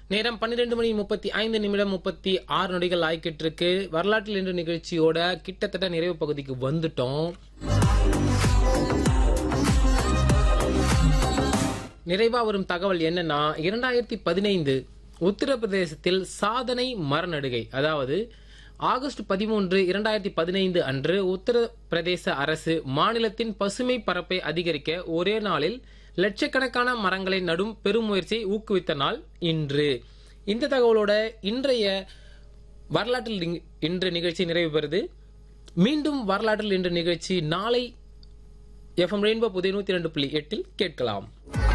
நேரம் பன்னிரெண்டு மணி முப்பத்தி ஐந்து நிமிடம் முப்பத்தி ஆறு நொடிகள் ஆய்கிட்டு இருக்கு வரலாற்றில் இன்று நிகழ்ச்சியோட கிட்டத்தட்ட நிறைவு பகுதிக்கு வந்துட்டோம் நிறைவா வரும் தகவல் என்னன்னா இரண்டாயிரத்தி பதினைந்து உத்தரப்பிரதேசத்தில் சாதனை மரநடுகை அதாவது ஆகஸ்ட் பதிமூன்று இரண்டாயிரத்தி பதினைந்து அன்று உத்தரப்பிரதேச அரசு மாநிலத்தின் பசுமை பரப்பை அதிகரிக்க ஒரே நாளில் லட்சக்கணக்கான மரங்களை நடும் பெருமுயற்சியை ஊக்குவித்த நாள் இன்று இந்த தகவலோட இன்றைய வரலாற்றில் இங்- இன்று நிகழ்ச்சி நிறைவு பெறுது மீண்டும் வரலாற்றில் இன்று நிகழ்ச்சி நாளை எஃப்எம் ரெயின்போ புதிய நூத்தி ரெண்டு புள்ளி எட்டில் கேட்கலாம்